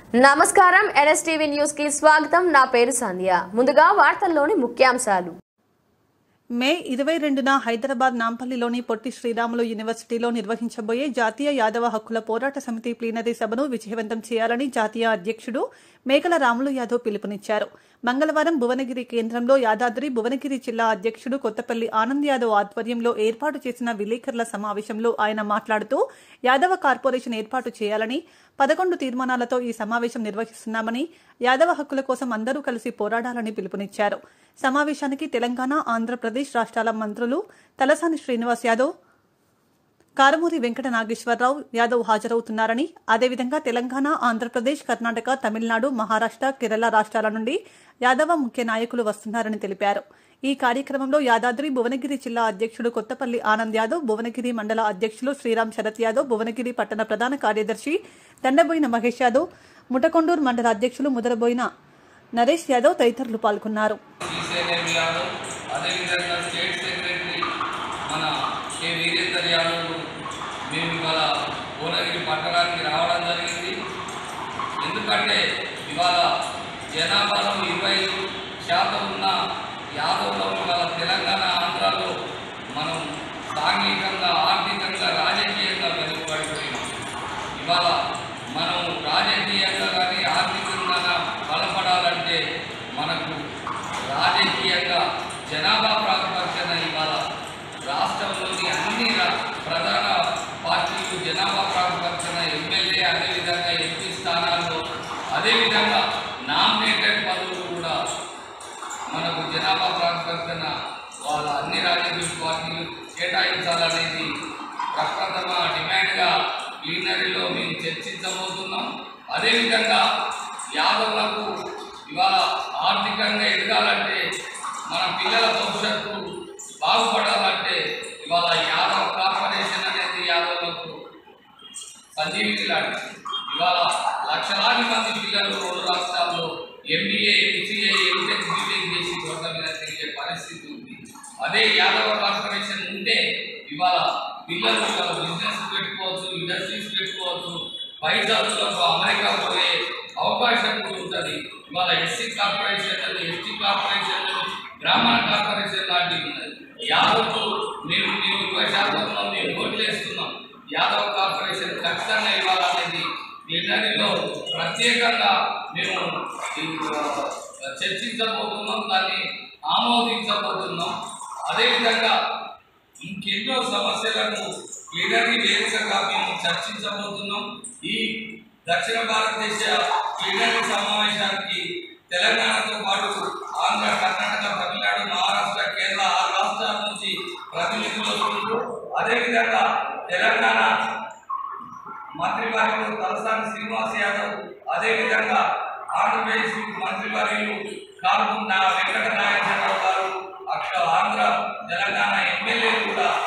నమస్కారం NSTV news కి స్వాగతం నా పేరు సంధ్య ముందుగా వార్తల్లోని ముఖ్యాంశాలు మే ఇరవై రెండున హైదరాబాద్ నాంపల్లిలోని పొట్టి శ్రీరాములు యూనివర్సిటీలో నిర్వహించబోయే జాతీయ యాదవ హక్కుల పోరాట సమితి ప్లీనరీ సభను విజయవంతం చేయాలని జాతీయ అధ్యక్షుడు మేకల రాములు యాదవ్ పిలుపునిచ్చారు మంగళవారం భువనగిరి కేంద్రంలో యాదాద్రి భువనగిరి జిల్లా అధ్యక్షుడు కొత్తపల్లి ఆనంద్ యాదవ్ ఆధ్వర్యంలో ఏర్పాటు చేసిన విలేకరుల సమావేశంలో ఆయన మాట్లాడుతూ యాదవ కార్పొరేషన్ ఏర్పాటు చేయాలని పదకొండు తీర్మానాలతో ఈ సమావేశం నిర్వహిస్తున్నామని యాదవ హక్కుల కోసం అందరూ కలిసి పోరాడాలని పిలుపునిచ్చారు సమావేశానికి తెలంగాణ ఆంధ్రప్రదేశ్ రాష్ట్రాల మంత్రులు తలసాని శ్రీనివాస్ యాదవ్ కారమూరి వెంకట నాగేశ్వరరావు యాదవ్ హాజరవుతున్నారని అదేవిధంగా తెలంగాణ ఆంధ్రప్రదేశ్ కర్ణాటక తమిళనాడు మహారాష్ట్ర కేరళ రాష్ట్రాల నుండి యాదవ ముఖ్య నాయకులు వస్తున్నారని తెలిపారు ఈ కార్యక్రమంలో యాదాద్రి భువనగిరి జిల్లా అధ్యక్షుడు కొత్తపల్లి ఆనంద్ యాదవ్ భువనగిరి మండల అధ్యక్షులు శ్రీరామ్ శరత్ యాదవ్ భువనగిరి పట్టణ ప్రధాన కార్యదర్శి దండబోయిన మహేష్ యాదవ్ ముటకొండూరు మండల అధ్యక్షులు ముదరబోయిన నరేష్ యాదవ్ తదితరులు పాల్గొన్నారు శ్రీశైలం యాదవ్ అదేవిధంగా స్టేట్ సెక్రటరీ మన కె వీరేందర్ యాదవ్ మేము ఇవాళ భువనగిరి పట్టణానికి రావడం జరిగింది ఎందుకంటే ఇవాళ జనాభాలో ఇరవై శాతం ఉన్న యాదవ్లో ఇవాళ తెలంగాణ ఆంధ్రాలో మనం సాంఘికంగా ఆర్థికంగా రాజకీయంగా వెనుకబడిపోయినాం ఇవాళ మనం రాజకీయంగా కానీ ఆర్థికంగా బలపడాలంటే మనకు రాజకీయంగా జనాభా ప్రాతిపదికన ఇవాళ రాష్ట్రంలోని అన్ని రా- ప్రధాన పార్టీలు జనాభా ప్రాతిపదికన ఎమ్మెల్యే అదేవిధంగా ఎంపీ స్థానాల్లో అదేవిధంగా నామినేటెడ్ పదవులు కూడా మనకు జనాభా ప్రాతిపదికన వాళ్ళ అన్ని రాజకీయ పార్టీలు కేటాయించాలనేది ప్రప్రథమ డిమాండ్గా ప్లీనరీలో మేము చర్చించబోతున్నాం అదేవిధంగా యాదవులకు ఇవాళ ఆర్థికంగా ఎదగాలంటే మన పిల్లల భవిష్యత్తు బాగుపడాలంటే ఇవాళ యాదవ్ కార్పొరేషన్ అనేది యాదవులకు సంజీవిని లాంటిది ఇవాళ లక్షలాది మంది పిల్లలు రెండు రాష్ట్రాల్లో ఎంబీఏ ఎంసీఏ ఎంటెక్ బీటెక్ చేసి రోడ్ల మీద తిరిగే పరిస్థితి ఉంది అదే యాదవ కార్పొరేషన్ ఉంటే ఇవాళ పిల్లలు ఇవాళ బిజినెస్ పెట్టుకోవచ్చు ఇండస్ట్రీస్ పెట్టుకోవచ్చు పై చదువులకు అమెరికా పోయే అవకాశం కూడా ఉంటుంది ఇవాళ SC corporation ST corporation Brahmana corporation లాంటివి ఉన్నది యాదవ్కు మేము మేము ఇరవై శాతంలో మేము ఓట్లు వేస్తున్నాం యాదవ్ కార్పొరేషన్ ఖచ్చితంగా ఇవ్వాలనేది ప్లీనరీలో ప్రత్యేకంగా మేము ఈ, ఆ, చర్చించబోతున్నాం దాన్ని ఆమోదించబోతున్నాం అదేవిధంగా ఇంకెన్నో సమస్యలను ప్లీనరీ వేదికగా మేము చర్చించబోతున్నాం ఈ దక్షిణ భారతదేశ ప్లీనరీ సమావేశానికి తెలంగాణతో పాటు ఆంధ్ర కర్ణాటక తమిళనాడు మహారాష్ట్ర కేరళ ఆరు రాష్ట్రాల నుంచి ప్రతినిధులు వస్తున్నారు అదేవిధంగా తెలంగాణ మంత్రివర్యులు తలసాని శ్రీనివాస్ యాదవ్ అదేవిధంగా ఆంధ్రప్రదేశ్ మంత్రివర్యులు కాల్పున్న వెంకట నాగేశ్వరరావు గారు అక్కడ ఆంధ్ర తెలంగాణ ఎమ్మెల్యేలు కూడా